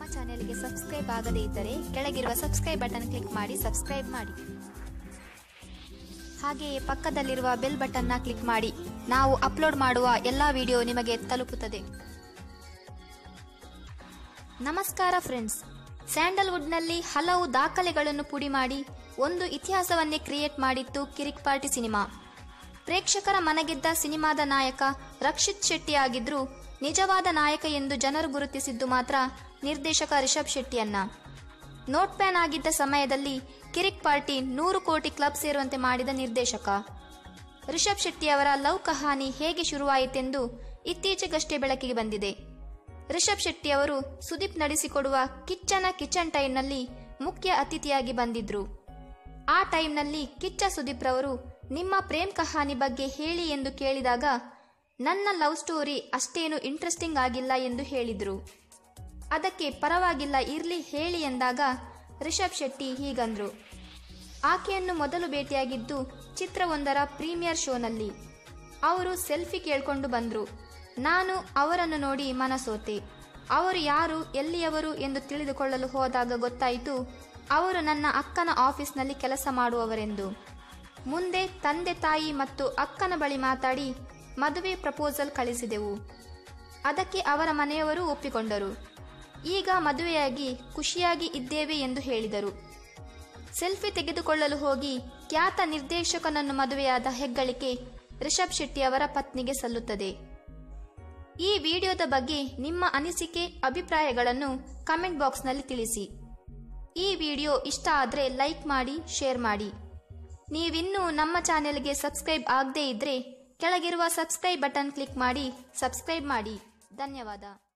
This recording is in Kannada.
ನಮ್ಮ ಚಾನೆಲ್ಗೆ ಸಬ್ಸ್ಕ್ರೈಬ್ ಆಗದೇ ಇದ್ದರೆ ಕೆಳಗಿರುವ ಸಬ್ಸ್ಕ್ರೈಬ್ ಬಟನ್ ಕ್ಲಿಕ್ ಮಾಡಿ ಸಬ್ಸ್ಕ್ರೈಬ್ ಮಾಡಿ ಹಾಗೆಯೇ ಪಕ್ಕದಲ್ಲಿರುವ ಬೆಲ್ ಬಟನ್ನ ಕ್ಲಿಕ್ ಮಾಡಿ ನಾವು ಅಪ್ಲೋಡ್ ಮಾಡುವ ಎಲ್ಲ ವಿಡಿಯೋ ನಿಮಗೆ ತಲುಪುತ್ತದೆ ನಮಸ್ಕಾರ ಫ್ರೆಂಡ್ಸ್ ಸ್ಯಾಂಡಲ್ವುಡ್ನಲ್ಲಿ ಹಲವು ದಾಖಲೆಗಳನ್ನು ಪುಡಿ ಮಾಡಿ ಒಂದು ಇತಿಹಾಸವನ್ನೇ ಕ್ರಿಯೇಟ್ ಮಾಡಿತ್ತು ಕಿರಿಕ್ ಪಾರ್ಟಿ ಸಿನಿಮಾ ಪ್ರೇಕ್ಷಕರ ಮನಗೆದ್ದ ಸಿನಿಮಾದ ನಾಯಕ ರಕ್ಷಿತ್ ಶೆಟ್ಟಿ ಆಗಿದ್ರೂ ನಿಜವಾದ ನಾಯಕ ಎಂದು ಜನರು ಗುರುತಿಸಿದ್ದು ಮಾತ್ರ ನಿರ್ದೇಶಕ ರಿಷಬ್ ಶೆಟ್ಟಿಯನ್ನ ನೋಟ್ ಪ್ಯಾನ್ ಆಗಿದ್ದ ಸಮಯದಲ್ಲಿ ಕಿರಿಕ್ ಪಾರ್ಟಿ ನೂರು ಕೋಟಿ ಕ್ಲಬ್ ಸೇರುವಂತೆ ಮಾಡಿದ ನಿರ್ದೇಶಕ ರಿಷಬ್ ಶೆಟ್ಟಿಯವರ ಲವ್ ಕಹಾನಿ ಹೇಗೆ ಶುರುವಾಯಿತೆಂದು ಇತ್ತೀಚೆಗಷ್ಟೇ ಬೆಳಕಿಗೆ ಬಂದಿದೆ ರಿಷಬ್ ಶೆಟ್ಟಿಯವರು ಸುದೀಪ್ ನಡೆಸಿಕೊಡುವ ಕಿಚ್ಚನ ಕಿಚನ್ ಟೈಮ್ನಲ್ಲಿ ಮುಖ್ಯ ಅತಿಥಿಯಾಗಿ ಬಂದಿದ್ರು ಆ ಟೈಮ್ನಲ್ಲಿ ಕಿಚ್ಚ ಸುದೀಪ್ ರವರು ನಿಮ್ಮ ಪ್ರೇಮ್ ಕಹಾನಿ ಬಗ್ಗೆ ಹೇಳಿ ಎಂದು ಕೇಳಿದಾಗ ನನ್ನ ಲವ್ ಸ್ಟೋರಿ ಅಷ್ಟೇನು ಇಂಟ್ರೆಸ್ಟಿಂಗ್ ಆಗಿಲ್ಲ ಎಂದು ಹೇಳಿದ್ರು ಅದಕ್ಕೆ ಪರವಾಗಿಲ್ಲ ಇರ್ಲಿ ಹೇಳಿ ಎಂದಾಗ ರಿಷಬ್ ಶೆಟ್ಟಿ ಹೀಗಂದ್ರು ಆಕೆಯನ್ನು ಮೊದಲು ಭೇಟಿಯಾಗಿದ್ದು ಚಿತ್ರವೊಂದರ ಪ್ರೀಮಿಯರ್ ಶೋನಲ್ಲಿ ಅವರು ಸೆಲ್ಫಿ ಕೇಳ್ಕೊಂಡು ಬಂದ್ರು ನಾನು ಅವರನ್ನು ನೋಡಿ ಮನಸೋತೆ ಅವರು ಯಾರು ಎಲ್ಲಿಯವರು ಎಂದು ತಿಳಿದುಕೊಳ್ಳಲು ಹೋದಾಗ ಗೊತ್ತಾಯಿತು ಅವರು ನನ್ನ ಅಕ್ಕನ ಆಫೀಸ್ನಲ್ಲಿ ಕೆಲಸ ಮಾಡುವವರೆಂದು ಮುಂದೆ ತಂದೆ ತಾಯಿ ಮತ್ತು ಅಕ್ಕನ ಬಳಿ ಮಾತಾಡಿ ಮದುವೆ ಪ್ರಪೋಸಲ್ ಕಳಿಸಿದೆವು ಅದಕ್ಕೆ ಅವರ ಮನೆಯವರು ಒಪ್ಪಿಕೊಂಡರು ಈಗ ಮದುವೆಯಾಗಿ ಖುಷಿಯಾಗಿ ಇದ್ದೇವೆ ಎಂದು ಹೇಳಿದರು ಸೆಲ್ಫಿ ತೆಗೆದುಕೊಳ್ಳಲು ಹೋಗಿ ಖ್ಯಾತ ನಿರ್ದೇಶಕನನ್ನು ಮದುವೆಯಾದ ಹೆಗ್ಗಳಿಕೆ ರಿಷಬ್ ಶೆಟ್ಟಿ ಅವರ ಪತ್ನಿಗೆ ಸಲ್ಲುತ್ತದೆ ಈ ವಿಡಿಯೋದ ಬಗ್ಗೆ ನಿಮ್ಮ ಅನಿಸಿಕೆ ಅಭಿಪ್ರಾಯಗಳನ್ನು ಕಮೆಂಟ್ ಬಾಕ್ಸ್ನಲ್ಲಿ ತಿಳಿಸಿ ಈ ವಿಡಿಯೋ ಇಷ್ಟ ಆದರೆ ಲೈಕ್ ಮಾಡಿ ಶೇರ್ ಮಾಡಿ ನೀವಿನ್ನೂ ನಮ್ಮ ಚಾನೆಲ್ಗೆ ಸಬ್ಸ್ಕ್ರೈಬ್ ಆಗದೇ ಇದ್ರೆ ಕೆಳಗಿರುವ ಸಬ್ಸ್ಕ್ರೈಬ್ ಬಟನ್ ಕ್ಲಿಕ್ ಮಾಡಿ ಸಬ್ಸ್ಕ್ರೈಬ್ ಮಾಡಿ ಧನ್ಯವಾದ